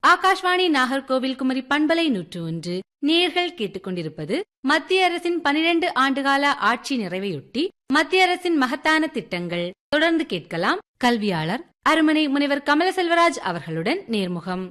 ஆகாஷ்வாணி நாகர்கோவில் குமரி பண்பலை நூற்று ஒன்று நேர்கள் கேட்டுக்கொண்டிருப்பது மத்திய அரசின் பனிரெண்டு ஆண்டுகால ஆட்சி நிறைவையொட்டி மத்திய அரசின் மகத்தான திட்டங்கள் தொடர்ந்து கேட்கலாம் கல்வியாளர் அருமனை முனைவர் கமல செல்வராஜ் அவர்களுடன் நேர்முகம்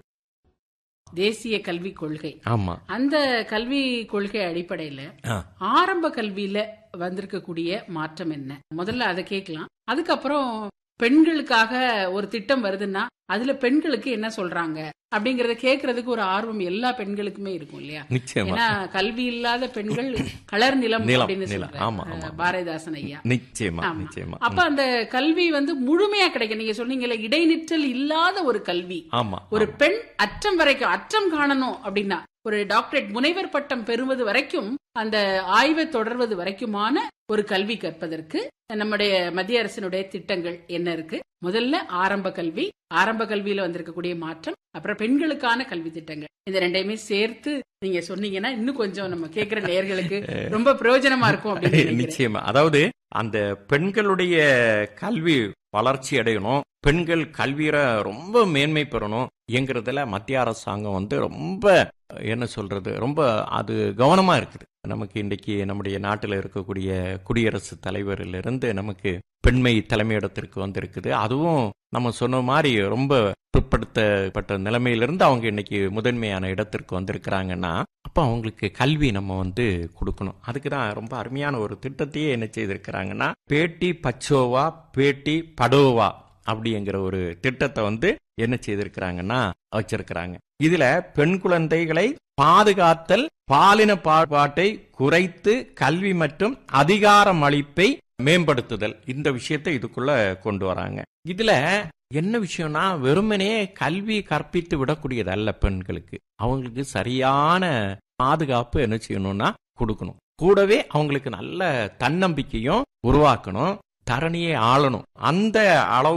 தேசிய கல்விக் கொள்கை ஆமா அந்த கல்வி கொள்கை அடிப்படையில ஆ. ஆரம்ப கல்வியில வந்திருக்கக்கூடிய மாற்றம் என்ன முதல்ல அதை கேட்கலாம் அதுக்கப்புறம் பெண்களுக்காக ஒரு திட்டம் வருதுன்னா அதுல பெண்களுக்கு என்ன சொல்றாங்க அப்படிங்கறத கேக்குறதுக்கு ஒரு ஆர்வம் எல்லா பெண்களுக்குமே இருக்கும் இல்லையா நிச்சயமா ஏன்னா கல்வி இல்லாத பெண்கள் கலர் நிலம் நிலம், அப்படின்னு நிலம். சொல்றாரு ஆமா, ஆமா. அஹ் பாரதிதாசன் ஐயா நிச்சயமா ஆமா. நிச்சயமா அப்ப அந்த கல்வி வந்து முழுமையா கிடைக்கும் நீங்க சொன்னீங்கல்ல இடைநிற்றல் இல்லாத ஒரு கல்வி ஆமா ஒரு பெண் அற்றம் வரைக்கும் அற்றம் காணணும் அப்படின்னா ஒரு டாக்டரேட் முனைவர் பட்டம் பெறுவது வரைக்கும் அந்த ஆய்வை தொடர்வது வரைக்குமான ஒரு கல்வி கற்பதற்கு நம்முடைய மத்திய அரசினுடைய திட்டங்கள் என்ன இருக்கு முதல்ல ஆரம்ப கல்வி ஆரம்ப கல்வியில வந்திருக்கக்கூடிய மாற்றம் அப்புறம் பெண்களுக்கான கல்வி திட்டங்கள் இந்த ரெண்டையுமே சேர்த்து நீங்க சொன்னீங்கன்னா இன்னும் கொஞ்சம் நம்ம கேட்கிற நேயர்களுக்கு ரொம்ப பிரயோஜனமா இருக்கும் அப்படின்னு நினைக்கிறேன். நிச்சயமா அதாவது அந்த பெண்களுடைய கல்வி வளர்ச்சி அடையணும் பெண்கள் கல்வியில ரொம்ப மேன்மை பெறணும் என்கிறதுல மத்திய அரசாங்கம் வந்து ரொம்ப என்ன சொல்றது ரொம்ப அது கவனமா இருக்குது நமக்கு இன்றைக்கு நம்முடைய நாட்டில் இருக்கக்கூடிய குடியரசுத் தலைவரிலிருந்து நமக்கு பெண்மை தலைமையிடத்திற்கு வந்திருக்குது அதுவும் நம்ம சொன்ன மாதிரி ரொம்ப பிற்படுத்தப்பட்ட நிலைமையிலிருந்து அவங்க இன்னைக்கு முதன்மையான இடத்திற்கு வந்திருக்கிறாங்கன்னா அப்போ அவங்களுக்கு கல்வி நம்ம வந்து கொடுக்கணும் அதுக்கு தான் ரொம்ப அருமையான ஒரு திட்டத்தையே என்ன செய்திருக்கிறாங்கன்னா பேட்டி பச்சோவா பேட்டி படோவா அப்படிங்கிற ஒரு திட்டத்தை வந்து என்ன செய்திருக்கிறாங்கன்னா வச்சிருக்கிறாங்க இதுல பெண் குழந்தைகளை பாதுகாத்தல் பாலின பாகுபாட்டை குறைத்து கல்வி மற்றும் அதிகாரம் அளிப்பை மேம்படுத்துதல் இந்த விஷயத்தை இதுக்குள்ள கொண்டு வராங்க இதுல என்ன விஷயம்னா வெறுமனே கல்வி கற்பித்து விடக்கூடியது அல்ல பெண்களுக்கு அவங்களுக்கு சரியான பாதுகாப்பு என்ன செய்யணும்னா கொடுக்கணும் கூடவே அவங்களுக்கு நல்ல தன்னம்பிக்கையும் உருவாக்கணும் தரணியை ஆளணும் அந்த அளவு